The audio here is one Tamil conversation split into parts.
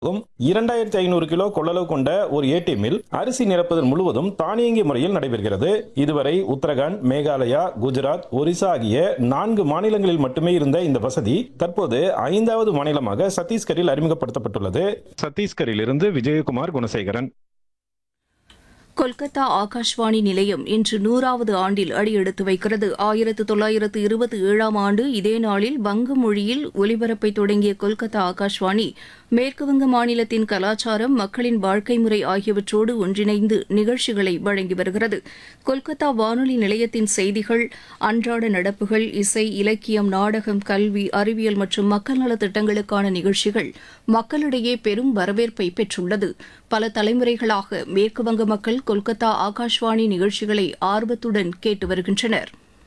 இரண்டாயிரத்தி ஐநூறு கிலோ கொள்ளளவு கொண்ட ஒரு ஏடிஎம்மில் அரிசி நிரப்புதல் முழுவதும் தானியங்கி முறையில் நடைபெறுகிறது இதுவரை உத்தரகாண்ட் மேகாலயா குஜராத் ஒரிசா ஆகிய நான்கு மாநிலங்களில் மட்டுமே இருந்த இந்த வசதி தற்போது ஐந்தாவது மாநிலமாக சத்தீஸ்கரில் அறிமுகப்படுத்தப்பட்டுள்ளது சத்தீஸ்கரில் இருந்து விஜயகுமார் குணசேகரன் கொல்கத்தா ஆகாஷ்வாணி நிலையம் இன்று நூறாவது ஆண்டில் அடியெடுத்து வைக்கிறது ஆயிரத்து தொள்ளாயிரத்து இருபத்தி ஏழாம் ஆண்டு இதே நாளில் வங்க மொழியில் ஒலிபரப்பை தொடங்கிய கொல்கத்தா ஆகாஷ்வாணி மேற்குவங்க மாநிலத்தின் கலாச்சாரம் மக்களின் வாழ்க்கை முறை ஆகியவற்றோடு ஒன்றிணைந்து நிகழ்ச்சிகளை வழங்கி வருகிறது கொல்கத்தா வானொலி நிலையத்தின் செய்திகள் அன்றாட நடப்புகள் இசை இலக்கியம் நாடகம் கல்வி அறிவியல் மற்றும் மக்கள் நலத் திட்டங்களுக்கான நிகழ்ச்சிகள் மக்களிடையே பெரும் வரவேற்பை பெற்றுள்ளது பல தலைமுறைகளாக மேற்குவங்க மக்கள் கொல்கத்தா ஆகாஷ்வாணி நிகழ்ச்சிகளை ஆர்வத்துடன் கேட்டு வருகின்றனர்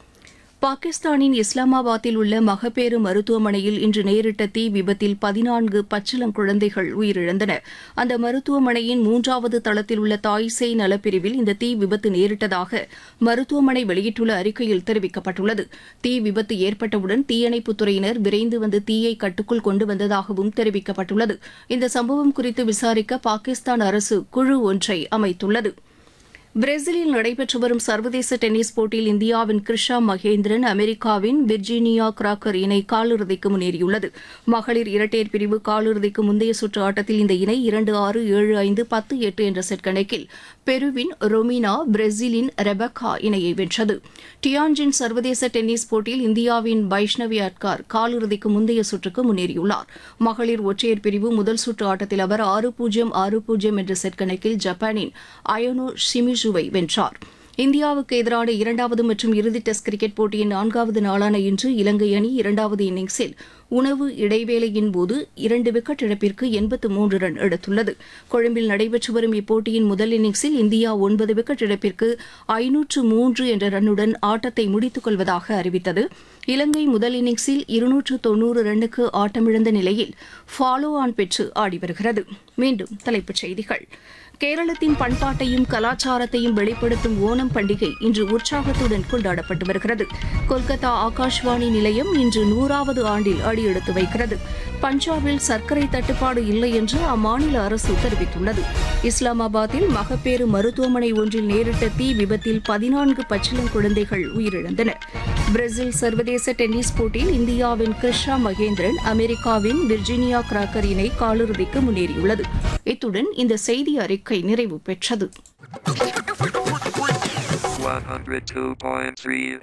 பாகிஸ்தானின் இஸ்லாமாபாத்தில் உள்ள மகப்பேறு மருத்துவமனையில் இன்று நேரிட்ட தீ விபத்தில் பதினான்கு பச்சிளம் குழந்தைகள் உயிரிழந்தன அந்த மருத்துவமனையின் மூன்றாவது தளத்தில் உள்ள தாய்சேய் நலப்பிரிவில் இந்த தீ விபத்து நேரிட்டதாக மருத்துவமனை வெளியிட்டுள்ள அறிக்கையில் தெரிவிக்கப்பட்டுள்ளது தீ விபத்து ஏற்பட்டவுடன் தீயணைப்புத் துறையினர் விரைந்து வந்து தீயை கட்டுக்குள் கொண்டு வந்ததாகவும் தெரிவிக்கப்பட்டுள்ளது இந்த சம்பவம் குறித்து விசாரிக்க பாகிஸ்தான் அரசு குழு ஒன்றை அமைத்துள்ளது பிரேசிலில் நடைபெற்று வரும் சர்வதேச டென்னிஸ் போட்டியில் இந்தியாவின் கிருஷா மகேந்திரன் அமெரிக்காவின் விர்ஜீனியா கிராக்கர் இணை காலிறுதிக்கு முன்னேறியுள்ளது மகளிர் இரட்டையர் பிரிவு காலிறுதிக்கு முந்தைய சுற்று ஆட்டத்தில் இந்த இணை இரண்டு ஆறு ஏழு ஐந்து பத்து எட்டு என்ற செட் கணக்கில் பெருவின் ரொமினா பிரேசிலின் ரெபக்கா இணையை வென்றது டியான்ஜின் சர்வதேச டென்னிஸ் போட்டியில் இந்தியாவின் வைஷ்ணவி அட்கார் காலிறுதிக்கு முந்தைய சுற்றுக்கு முன்னேறியுள்ளார் மகளிர் ஒற்றையர் பிரிவு முதல் சுற்று ஆட்டத்தில் அவர் ஆறு பூஜ்ஜியம் ஆறு பூஜ்ஜியம் என்ற செட் கணக்கில் ஜப்பானின் அயோனோ ஷிமிஜுவை வென்றார் இந்தியாவுக்கு எதிரான இரண்டாவது மற்றும் இறுதி டெஸ்ட் கிரிக்கெட் போட்டியின் நான்காவது நாளான இன்று இலங்கை அணி இரண்டாவது இன்னிங்ஸில் உணவு இடைவேளையின் போது இரண்டு விக்கெட் இழப்பிற்கு எண்பத்து மூன்று ரன் எடுத்துள்ளது கொழும்பில் நடைபெற்று வரும் இப்போட்டியின் முதல் இன்னிங்ஸில் இந்தியா ஒன்பது விக்கெட் இழப்பிற்கு ஐநூற்று மூன்று என்ற ரன்னுடன் ஆட்டத்தை முடித்துக் கொள்வதாக அறிவித்தது இலங்கை முதல் இன்னிங்ஸில் இருநூற்று தொன்னூறு ரன்னுக்கு ஆட்டமிழந்த நிலையில் ஃபாலோ ஆன் பெற்று ஆடி வருகிறது மீண்டும் தலைப்புச் செய்திகள் கேரளத்தின் பண்பாட்டையும் கலாச்சாரத்தையும் வெளிப்படுத்தும் ஓணம் பண்டிகை இன்று உற்சாகத்துடன் கொண்டாடப்பட்டு வருகிறது கொல்கத்தா ஆகாஷ்வாணி நிலையம் இன்று நூறாவது ஆண்டில் அடியெடுத்து வைக்கிறது பஞ்சாபில் சர்க்கரை தட்டுப்பாடு இல்லை என்று அம்மாநில அரசு தெரிவித்துள்ளது இஸ்லாமாபாத்தில் மகப்பேறு மருத்துவமனை ஒன்றில் நேரிட்ட தீ விபத்தில் பதினான்கு பச்சிளம் குழந்தைகள் உயிரிழந்தன பிரேசில் சர்வதேச டென்னிஸ் போட்டியில் இந்தியாவின் கிருஷ்ணா மகேந்திரன் அமெரிக்காவின் விர்ஜீனியா கிராக்கர் இணை காலிறுதிக்கு முன்னேறியுள்ளது இத்துடன் இந்த செய்தி அறிக்கை நிறைவு பெற்றது 102.3